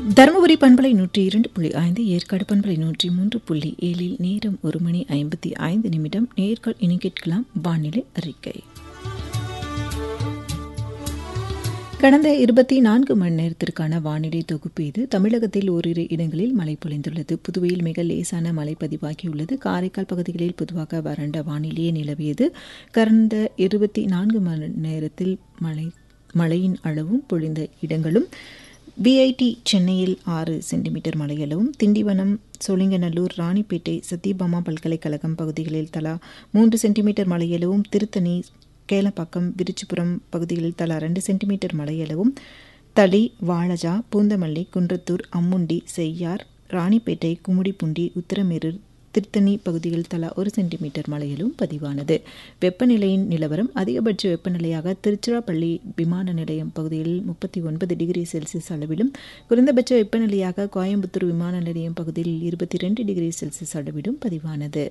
தருமபுரி பண்பலை நூற்றி இரண்டு புள்ளி ஐந்து ஏற்காடு பண்பலை நூற்றி மூன்று புள்ளி ஏழில் நேரம் ஒரு மணி ஐம்பத்தி ஐந்து நிமிடம் நேர்கள் இனி கேட்கலாம் வானிலை அறிக்கை கடந்த இருபத்தி நான்கு மணி நேரத்திற்கான வானிலை தொகுப்பு இது தமிழகத்தில் ஓரிரு இடங்களில் மழை பொழிந்துள்ளது புதுவையில் மிக லேசான மழை பதிவாகியுள்ளது காரைக்கால் பகுதிகளில் பொதுவாக வறண்ட வானிலையே நிலவியது கடந்த இருபத்தி நான்கு மணி நேரத்தில் மழை மழையின் அளவும் பொழிந்த இடங்களும் விஐடி சென்னையில் ஆறு சென்டிமீட்டர் மழையளவும் திண்டிவனம் சோழிங்கநல்லூர் ராணிப்பேட்டை சத்யபாமா பல்கலைக்கழகம் பகுதிகளில் தலா மூன்று சென்டிமீட்டர் மழையளவும் திருத்தணி கேளப்பாக்கம் விருச்சிபுரம் பகுதிகளில் தலா ரெண்டு சென்டிமீட்டர் மழையளவும் தளி வாழஜா பூந்தமல்லி குன்றத்தூர் அம்முண்டி செய்யார் ராணிப்பேட்டை கும்மிடிப்பூண்டி உத்தரமேரூர் திருத்தணி பகுதியில் தலா ஒரு சென்டிமீட்டர் மழையிலும் பதிவானது வெப்பநிலையின் நிலவரம் அதிகபட்ச வெப்பநிலையாக திருச்சிராப்பள்ளி விமான நிலையம் பகுதியில் முப்பத்தி ஒன்பது டிகிரி செல்சியஸ் அளவிலும் குறைந்தபட்ச வெப்பநிலையாக கோயம்புத்தூர் விமான நிலையம் பகுதியில் இருபத்தி ரெண்டு டிகிரி செல்சியஸ் அளவிலும் பதிவானது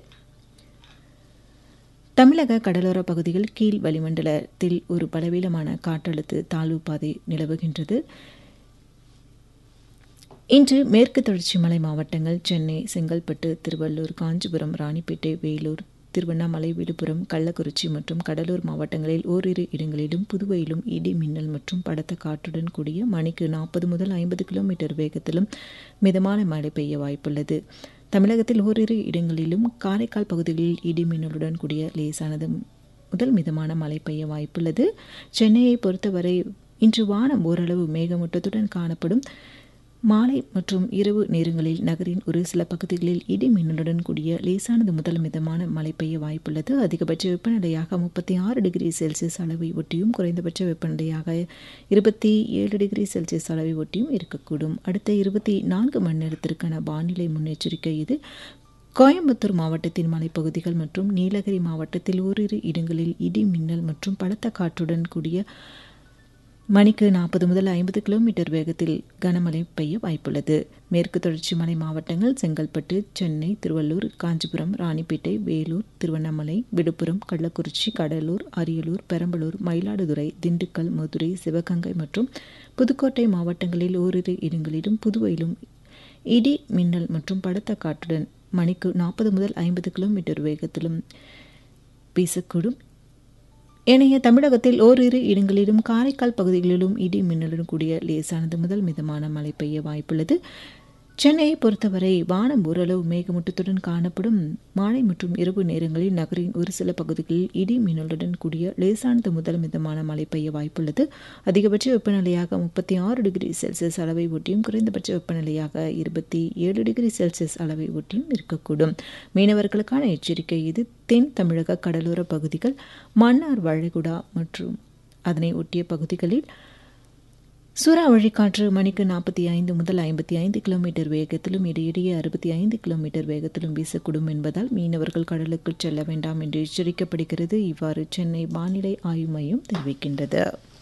தமிழக கடலோர பகுதிகள் கீழ் வளிமண்டலத்தில் ஒரு பலவீனமான காற்றழுத்த தாழ்வு பாதை நிலவுகின்றது இன்று மேற்கு தொடர்ச்சி மலை மாவட்டங்கள் சென்னை செங்கல்பட்டு திருவள்ளூர் காஞ்சிபுரம் ராணிப்பேட்டை வேலூர் திருவண்ணாமலை விழுப்புரம் கள்ளக்குறிச்சி மற்றும் கடலூர் மாவட்டங்களில் ஓரிரு இடங்களிலும் புதுவையிலும் இடி மின்னல் மற்றும் படத்த காற்றுடன் கூடிய மணிக்கு நாற்பது முதல் ஐம்பது கிலோமீட்டர் வேகத்திலும் மிதமான மழை பெய்ய வாய்ப்புள்ளது தமிழகத்தில் ஓரிரு இடங்களிலும் காரைக்கால் பகுதிகளில் இடி மின்னலுடன் கூடிய லேசானது முதல் மிதமான மழை பெய்ய வாய்ப்புள்ளது சென்னையை பொறுத்தவரை இன்று வானம் ஓரளவு மேகமூட்டத்துடன் காணப்படும் மாலை மற்றும் இரவு நேரங்களில் நகரின் ஒரு சில பகுதிகளில் இடி மின்னலுடன் கூடிய லேசானது முதல் மிதமான மழை பெய்ய வாய்ப்புள்ளது அதிகபட்ச வெப்பநிலையாக முப்பத்தி ஆறு டிகிரி செல்சியஸ் அளவை ஒட்டியும் குறைந்தபட்ச வெப்பநிலையாக இருபத்தி ஏழு டிகிரி செல்சியஸ் அளவை ஒட்டியும் இருக்கக்கூடும் அடுத்த இருபத்தி நான்கு மணி நேரத்திற்கான வானிலை முன்னெச்சரிக்கை இது கோயம்புத்தூர் மாவட்டத்தின் மலைப்பகுதிகள் மற்றும் நீலகிரி மாவட்டத்தில் ஓரிரு இடங்களில் இடி மின்னல் மற்றும் பலத்த காற்றுடன் கூடிய மணிக்கு நாற்பது முதல் ஐம்பது கிலோமீட்டர் வேகத்தில் கனமழை பெய்ய வாய்ப்புள்ளது மேற்கு தொடர்ச்சி மலை மாவட்டங்கள் செங்கல்பட்டு சென்னை திருவள்ளூர் காஞ்சிபுரம் ராணிப்பேட்டை வேலூர் திருவண்ணாமலை விழுப்புரம் கள்ளக்குறிச்சி கடலூர் அரியலூர் பெரம்பலூர் மயிலாடுதுறை திண்டுக்கல் மதுரை சிவகங்கை மற்றும் புதுக்கோட்டை மாவட்டங்களில் ஓரிரு இடங்களிலும் புதுவையிலும் இடி மின்னல் மற்றும் படத்த காற்றுடன் மணிக்கு நாற்பது முதல் ஐம்பது கிலோமீட்டர் வேகத்திலும் வீசக்கூடும் ஏனைய தமிழகத்தில் ஓரிரு இடங்களிலும் காரைக்கால் பகுதிகளிலும் இடி மின்னலுடன் கூடிய லேசானது முதல் மிதமான மழை பெய்ய வாய்ப்புள்ளது சென்னையை பொறுத்தவரை வானம் ஓரளவு மேகமூட்டத்துடன் காணப்படும் மாலை மற்றும் இரவு நேரங்களில் நகரின் ஒரு சில பகுதிகளில் இடி மின்னலுடன் கூடிய லேசானது முதல் மிதமான மழை பெய்ய வாய்ப்புள்ளது அதிகபட்ச வெப்பநிலையாக முப்பத்தி ஆறு டிகிரி செல்சியஸ் அளவை ஒட்டியும் குறைந்தபட்ச வெப்பநிலையாக இருபத்தி ஏழு டிகிரி செல்சியஸ் அளவை ஒட்டியும் இருக்கக்கூடும் மீனவர்களுக்கான எச்சரிக்கை இது தென் தமிழக கடலோர பகுதிகள் மன்னார் வளைகுடா மற்றும் அதனை ஒட்டிய பகுதிகளில் சூறாவளி காற்று மணிக்கு நாற்பத்தி ஐந்து முதல் ஐம்பத்தி ஐந்து கிலோமீட்டர் வேகத்திலும் இடையிடையே அறுபத்தி ஐந்து கிலோமீட்டர் வேகத்திலும் வீசக்கூடும் என்பதால் மீனவர்கள் கடலுக்கு செல்ல வேண்டாம் என்று எச்சரிக்கப்படுகிறது இவ்வாறு சென்னை வானிலை ஆய்வு மையம் தெரிவிக்கின்றது